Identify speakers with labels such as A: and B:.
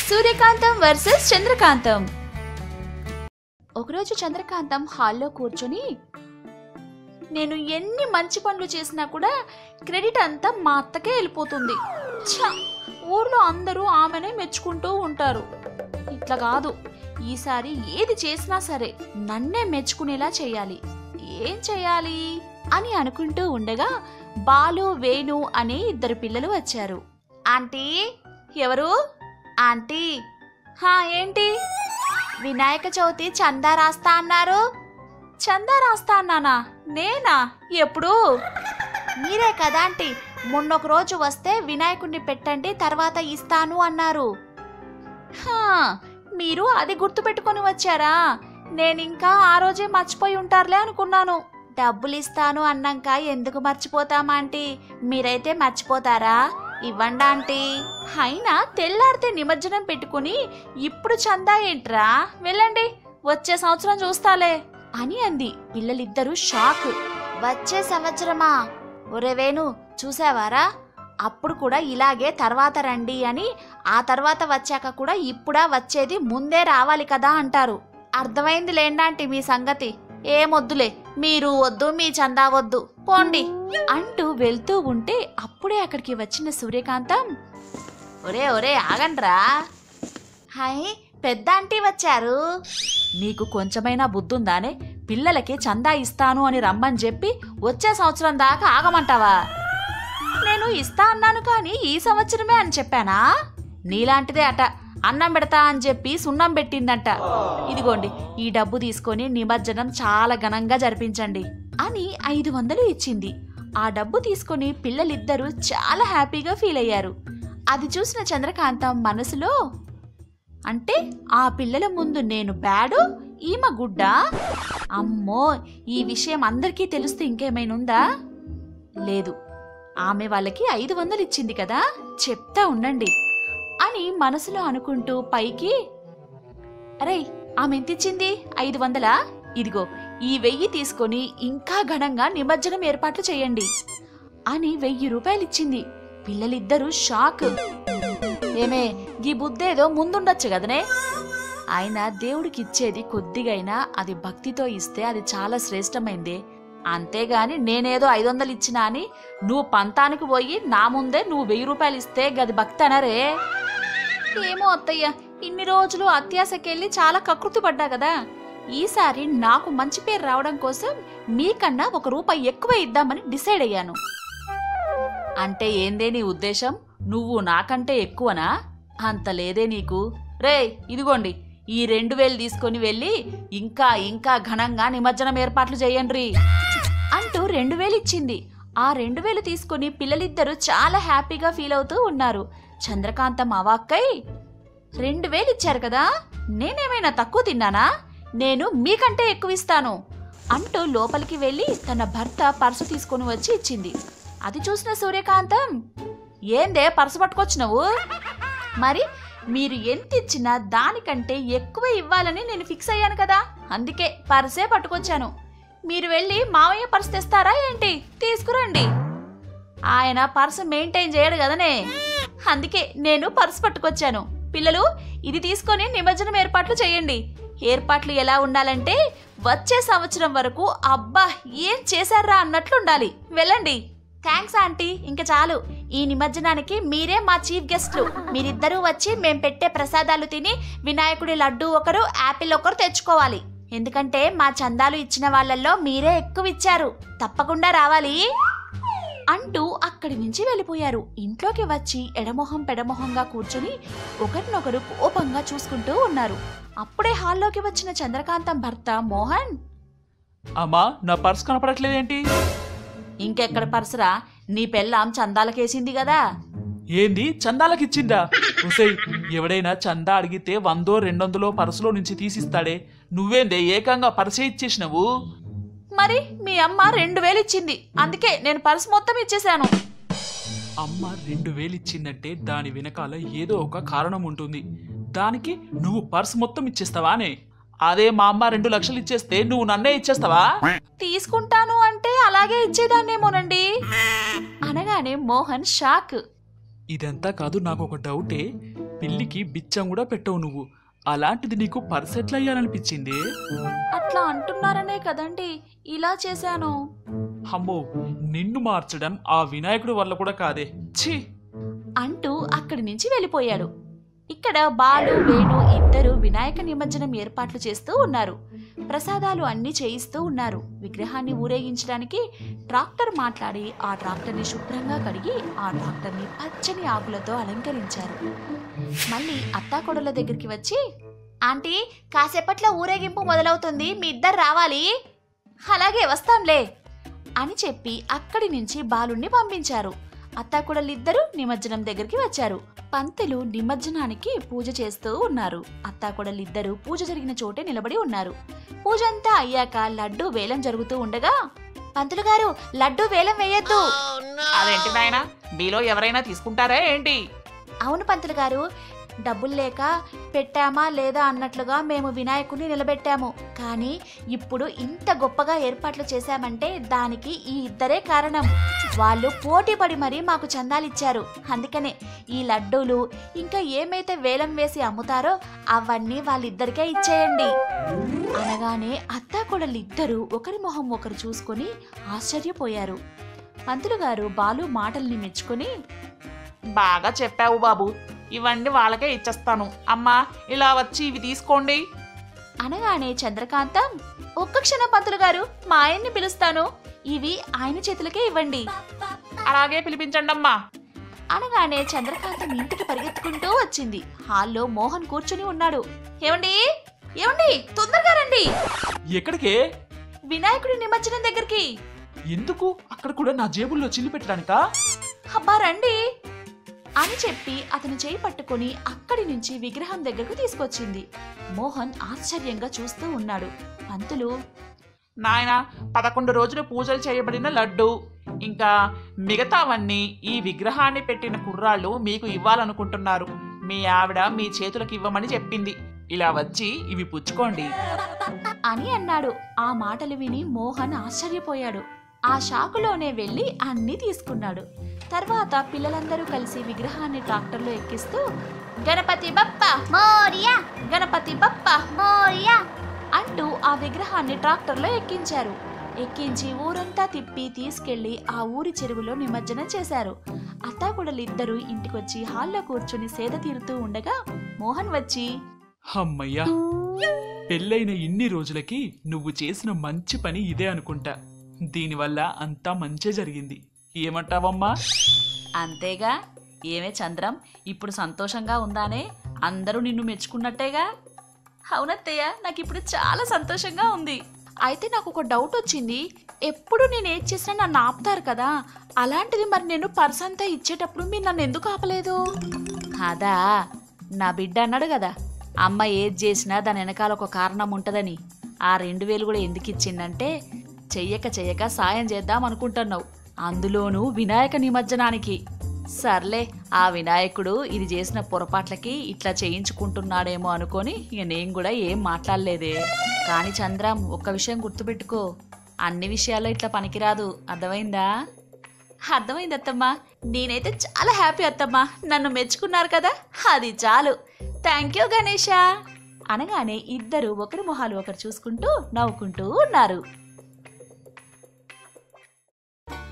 A: సూర్యకాంతం versus చంద్రకాంతం ఒకరోజు చంద్రకాంతం హాల్లో కూర్చొని నేను ఎన్ని మంచి పనులు చేసినా కూడా క్రెడిట్ అంతా మా అత్తకే వెళ్ళిపోతుంది ఛ! ఊర్లో అందరూ ఆమెనే మెచ్చుకుంటూ ఉంటారు ఇట్లా కాదు ఈసారి ఏది చేసినా సరే నన్నే మెచ్చుకునేలా చేయాలి ఏం చేయాలి అని అనుకుంటూ ఉండగా బాలు వేణు అనే ఇద్దరు పిల్లలు వచ్చారు ఆంటీ ఎవరు ఆంటీ హా ఏంటి వినాయక చవితి చందా రాస్తా అన్నారు చందా రాస్తా అన్నానా నేనా ఎప్పుడు మీరే కదా ఆంటీ మొన్నొక రోజు వస్తే వినాయకుడిని పెట్టండి తర్వాత ఇస్తాను అన్నారు హా, మీరు అది గుర్తుపెట్టుకొని వచ్చారా నేనింకా ఆ రోజే మర్చిపోయి ఉంటారులే అనుకున్నాను డబ్బులు ఇస్తాను అన్నాక ఎందుకు మర్చిపోతామా ఆంటీ మీరైతే మర్చిపోతారా ఇవ్వండి ఆంటీ అయినా తెల్లారితే నిమజ్జనం పెట్టుకుని ఇప్పుడు చందా ఏంట్రా వెళ్ళండి వచ్చే సంవత్సరం చూస్తాలే అని అంది పిల్లలిద్దరూ షాక్ వచ్చే సంవత్సరమా ఒరే వేణు చూసావారా అప్పుడు కూడా ఇలాగే తర్వాత రండి అని ఆ తర్వాత వచ్చాక కూడా ఇప్పుడా వచ్చేది ముందే రావాలి కదా అంటారు అర్థమైంది లేండాంటి మీ సంగతి ఏమొద్దులే మీరు వద్దు మీ చందా వద్దు పోండి అంటూ వెళ్తూ ఉంటే అప్పుడే అక్కడికి వచ్చిన సూర్యకాంతం ఒరే ఒరే ఆగండ్రా హాయ్ పెద్ద ఆంటీ వచ్చారు నీకు కొంచెమైనా బుద్ధుందానే పిల్లలకి చందా ఇస్తాను అని రమ్మని చెప్పి వచ్చే సంవత్సరం దాకా ఆగమంటావా నేను ఇస్తా అన్నాను కానీ ఈ సంవత్సరమే అని చెప్పానా నీలాంటిదే అట అన్నం పెడతా అని చెప్పి సున్నం పెట్టిందంట ఇదిగోండి ఈ డబ్బు తీసుకొని నిమజ్జనం చాలా ఘనంగా జరిపించండి అని ఐదు వందలు ఇచ్చింది ఆ డబ్బు తీసుకొని పిల్లలిద్దరూ చాలా హ్యాపీగా ఫీల్ అయ్యారు అది చూసిన చంద్రకాంతం మనసులో అంటే ఆ పిల్లల ముందు నేను బ్యాడు ఈమె గుడ్డా అమ్మో ఈ విషయం అందరికీ తెలిస్తే ఇంకేమైనా ఉందా లేదు ఆమె వాళ్ళకి ఐదు వందలు ఇచ్చింది కదా చెప్తా ఉండండి అని మనసులో అనుకుంటూ పైకి అరే ఆమె ఎంత ఇచ్చింది ఐదు వందలా ఇదిగో ఈ వెయ్యి తీసుకొని ఇంకా ఘనంగా నిమజ్జనం ఏర్పాట్లు చేయండి అని వెయ్యి రూపాయలు ఇచ్చింది పిల్లలిద్దరూ షాక్ ఏమే ఈ బుద్ధేదో ముందుండొచ్చు కదనే ఆయన దేవుడికి ఇచ్చేది కొద్దిగైనా అది భక్తితో ఇస్తే అది చాలా శ్రేష్టమైందే అంతేగాని నేనేదో ఐదు వందలు ఇచ్చినా అని నువ్వు పంతానికి పోయి నా ముందే నువ్వు వెయ్యి రూపాయలు ఇస్తే గది భక్తి అనరే ఏమో అత్తయ్య ఇన్ని రోజులు అత్యాశకెళ్ళి చాలా కకృతి పడ్డా కదా ఈసారి నాకు మంచి పేరు రావడం కోసం మీకన్నా ఒక రూపాయి ఎక్కువ ఇద్దామని డిసైడ్ అయ్యాను అంటే ఏందే నీ ఉద్దేశం నువ్వు నాకంటే ఎక్కువనా అంత లేదే నీకు రే ఇదిగోండి ఈ రెండు వేలు తీసుకొని వెళ్ళి ఇంకా ఇంకా ఘనంగా నిమజ్జనం ఏర్పాట్లు చేయండి అంటూ రెండు వేలు ఇచ్చింది ఆ రెండు వేలు తీసుకుని పిల్లలిద్దరూ చాలా హ్యాపీగా ఫీల్ అవుతూ ఉన్నారు చంద్రకాంతం అవాక్కై రెండు వేలు ఇచ్చారు కదా నేనేమైనా తక్కువ తిన్నానా నేను మీకంటే ఎక్కువ ఇస్తాను అంటూ లోపలికి వెళ్ళి తన భర్త పర్సు తీసుకొని వచ్చి ఇచ్చింది అది చూసిన సూర్యకాంతం ఏందే పర్సు పట్టుకొచ్చినావు మరి మీరు ఎంత ఇచ్చినా దానికంటే ఎక్కువ ఇవ్వాలని నేను ఫిక్స్ అయ్యాను కదా అందుకే పర్సే పట్టుకొచ్చాను మీరు వెళ్ళి మావయ్య పర్స్ తెస్తారా ఏంటి తీసుకురండి ఆయన పర్స్ మెయింటైన్ చేయడు కదనే అందుకే నేను పర్స్ పట్టుకొచ్చాను పిల్లలు ఇది తీసుకొని నిమజ్జనం ఏర్పాట్లు చేయండి ఏర్పాట్లు ఎలా ఉండాలంటే వచ్చే సంవత్సరం వరకు అబ్బా ఏం చేశారా అన్నట్లు ఉండాలి వెళ్ళండి థ్యాంక్స్ ఆంటీ ఇంకా చాలు ఈ నిమజ్జనానికి మీరే మా చీఫ్ గెస్ట్లు మీరిద్దరూ వచ్చి మేం పెట్టే ప్రసాదాలు తిని వినాయకుడి లడ్డు ఒకరు యాపిల్ ఒకరు తెచ్చుకోవాలి ఎందుకంటే మా చందాలు ఇచ్చిన వాళ్ళల్లో మీరే ఎక్కువ ఇచ్చారు తప్పకుండా రావాలి అంటూ అక్కడి నుంచి వెళ్ళిపోయారు ఇంట్లోకి వచ్చి ఎడమొహం పెడమొహంగా కూర్చొని ఒకరినొకరు కోపంగా చూసుకుంటూ ఉన్నారు అప్పుడే హాల్లోకి వచ్చిన చంద్రకాంతం భర్త మోహన్
B: అమ్మా నా పర్స్ కనపడట్లేదేంటి
A: ఇంకెక్కడ పర్సరా నీ పెళ్ళాం చందాలకేసింది కదా
B: ఏంది చందాలకు ఇచ్చిందా ఉసై ఎవడైనా చందా అడిగితే వందో రెండొందలో పర్సులో నుంచి తీసిస్తాడే నువ్వేందే ఏకంగా పర్సే ఇచ్చేసినవు
A: మరి మీ అమ్మ రెండు వేలు ఇచ్చింది అందుకే నేను పర్స్ మొత్తం ఇచ్చేశాను
B: అమ్మ రెండు వేలు ఇచ్చిందంటే దాని వెనకాల ఏదో ఒక కారణం ఉంటుంది దానికి నువ్వు పర్స్ మొత్తం ఇచ్చేస్తావానే అదే మా అమ్మ రెండు లక్షలు ఇచ్చేస్తే నువ్వు నన్నే ఇచ్చేస్తావా
A: తీసుకుంటాను అంటే అలాగే ఇచ్చేదాన్నేమోనండి అనగానే మోహన్ షాక్
B: ఇదంతా కాదు నాకు ఒక డౌటే పిల్లికి బిచ్చం కూడా పెట్టవు నువ్వు అలాంటిది నీకు పర్స్ ఎట్లా అయ్యాలనిపించింది
A: అట్లా అంటున్నారనే కదండి ఇలా చేశాను
B: అమ్మో నిన్ను మార్చడం ఆ వినాయకుడి వల్ల కూడా కాదే ఛీ
A: అంటూ అక్కడి నుంచి వెళ్ళిపోయాడు ఇక్కడ బాలు వేణు ఇద్దరు వినాయక నిమజ్జనం ఏర్పాట్లు చేస్తూ ఉన్నారు ప్రసాదాలు అన్నీ చేయిస్తూ ఉన్నారు విగ్రహాన్ని ఊరేగించడానికి ట్రాక్టర్ మాట్లాడి ఆ ట్రాక్టర్ని శుభ్రంగా కడిగి ఆ ట్రాక్టర్ని పచ్చని ఆకులతో అలంకరించారు మళ్ళీ అత్తాకొడల దగ్గరికి వచ్చి ఆంటీ కాసేపట్లో ఊరేగింపు మొదలవుతుంది మీ ఇద్దరు రావాలి అలాగే వస్తాంలే అని చెప్పి అక్కడి నుంచి బాలుణ్ణి పంపించారు అత్తాకొడలిద్దరూ నిమజ్జనం దగ్గరికి వచ్చారు పంతులు నిమజ్జనానికి పూజ చేస్తూ ఉన్నారు అత్తాకొడలిద్దరూ పూజ జరిగిన చోటే నిలబడి ఉన్నారు పూజ అంతా అయ్యాక లడ్డు వేలం జరుగుతూ ఉండగా పంతులు గారు లడ్డు వేలం వేయొద్దు
B: అదేంటి నాయన మీలో ఎవరైనా తీసుకుంటారా ఏంటి
A: అవును పంతులు గారు డబ్బులు లేక పెట్టామా లేదా అన్నట్లుగా మేము వినాయకుడిని నిలబెట్టాము కానీ ఇప్పుడు ఇంత గొప్పగా ఏర్పాట్లు చేశామంటే దానికి ఈ ఇద్దరే కారణం వాళ్ళు పోటీ పడి మరీ మాకు చందాలిచ్చారు అందుకనే ఈ లడ్డూలు ఇంకా ఏమైతే వేలం వేసి అమ్ముతారో అవన్నీ వాళ్ళిద్దరికే ఇచ్చేయండి అనగానే అత్తాకోడలిద్దరూ ఒకరి మొహం ఒకరు చూసుకొని ఆశ్చర్యపోయారు పంతులు గారు బాలు మాటల్ని మెచ్చుకొని
B: బాగా చెప్పావు బాబు ఇవన్నీ వాళ్ళకే ఇచ్చేస్తాను అమ్మా ఇలా వచ్చి ఇవి తీసుకోండి
A: అనగానే చంద్రకాంతం ఒక్క క్షణం పంతులు గారు మా ఆయన్ని పిలుస్తాను ఇవి ఆయన చేతులకే ఇవ్వండి
B: అలాగే పిలిపించండి అమ్మా
A: అనగానే చంద్రకాంతం ఇంటికి పరిగెత్తుకుంటూ వచ్చింది హాల్లో మోహన్ కూర్చుని ఉన్నాడు ఏమండి ఏమండి తొందరగా రండి
B: ఎక్కడికే
A: వినాయకుడి నిమజ్జనం దగ్గరికి
B: ఎందుకు అక్కడ కూడా నా జేబుల్లో చిల్లి పెట్టడానికా
A: అబ్బా రండి అని చెప్పి అతను చేయి పట్టుకొని అక్కడి నుంచి విగ్రహం దగ్గరకు తీసుకొచ్చింది మోహన్ ఆశ్చర్యంగా చూస్తూ ఉన్నాడు పంతులు
B: నాయన పదకొండు రోజులు పూజలు చేయబడిన లడ్డు ఇంకా మిగతావన్నీ ఈ విగ్రహాన్ని పెట్టిన కుర్రాళ్ళు మీకు ఇవ్వాలనుకుంటున్నారు మీ ఆవిడ మీ చేతులకు ఇవ్వమని చెప్పింది ఇలా వచ్చి ఇవి పుచ్చుకోండి
A: అని అన్నాడు ఆ మాటలు విని మోహన్ ఆశ్చర్యపోయాడు ఆ షాకులోనే వెళ్ళి అన్నీ తీసుకున్నాడు తర్వాత పిల్లలందరూ కలిసి విగ్రహాన్ని ట్రాక్టర్లో ఎక్కిస్తూ గణపతి బప్ప మోరియా గణపతి బప్ప మోరియా అంటూ ఆ విగ్రహాన్ని ట్రాక్టర్లో ఎక్కించారు ఎక్కించి ఊరంతా తిప్పి తీసుకెళ్లి ఆ ఊరి చెరువులో నిమజ్జనం చేశారు అత్తాకుడలిద్దరూ ఇంటికొచ్చి హాల్లో కూర్చుని సేద తీరుతూ ఉండగా మోహన్ వచ్చి
B: అమ్మయ్యా పెళ్ళైన ఇన్ని రోజులకి నువ్వు చేసిన మంచి పని ఇదే అనుకుంటా దీనివల్ల అంతా మంచి జరిగింది ఏమంటావమ్మా
A: అంతేగా ఏమే చంద్రం ఇప్పుడు సంతోషంగా ఉందానే అందరూ నిన్ను మెచ్చుకున్నట్టేగా అవునత్తయ్య నాకు ఇప్పుడు చాలా సంతోషంగా ఉంది అయితే నాకు ఒక డౌట్ వచ్చింది ఎప్పుడు నేను ఏది చేసినా నన్ను ఆపుతారు కదా అలాంటిది మరి నేను పర్స్ అంతా ఇచ్చేటప్పుడు మీరు నన్ను ఎందుకు ఆపలేదు అదా నా బిడ్డ అన్నాడు కదా అమ్మ ఏది చేసినా దాని వెనకాల ఒక కారణం ఉంటుందని ఆ రెండు వేలు కూడా ఎందుకు ఇచ్చిందంటే చెయ్యక చెయ్యక సాయం చేద్దాం అనుకుంటున్నావు అందులోనూ వినాయక నిమజ్జనానికి సర్లే ఆ వినాయకుడు ఇది చేసిన పొరపాట్లకి ఇట్లా చేయించుకుంటున్నాడేమో అనుకొని ఇక నేను కూడా ఏం మాట్లాడలేదే కానీ చంద్రం ఒక్క విషయం గుర్తుపెట్టుకో అన్ని విషయాల్లో ఇట్లా పనికిరాదు అర్థమైందా అర్థమైంది అత్తమ్మా నేనైతే చాలా హ్యాపీ అత్తమ్మా నన్ను మెచ్చుకున్నారు కదా అది చాలు థ్యాంక్ యూ గణేష అనగానే ఇద్దరు ఒకరి మొహాలు ఒకరు చూసుకుంటూ నవ్వుకుంటూ ఉన్నారు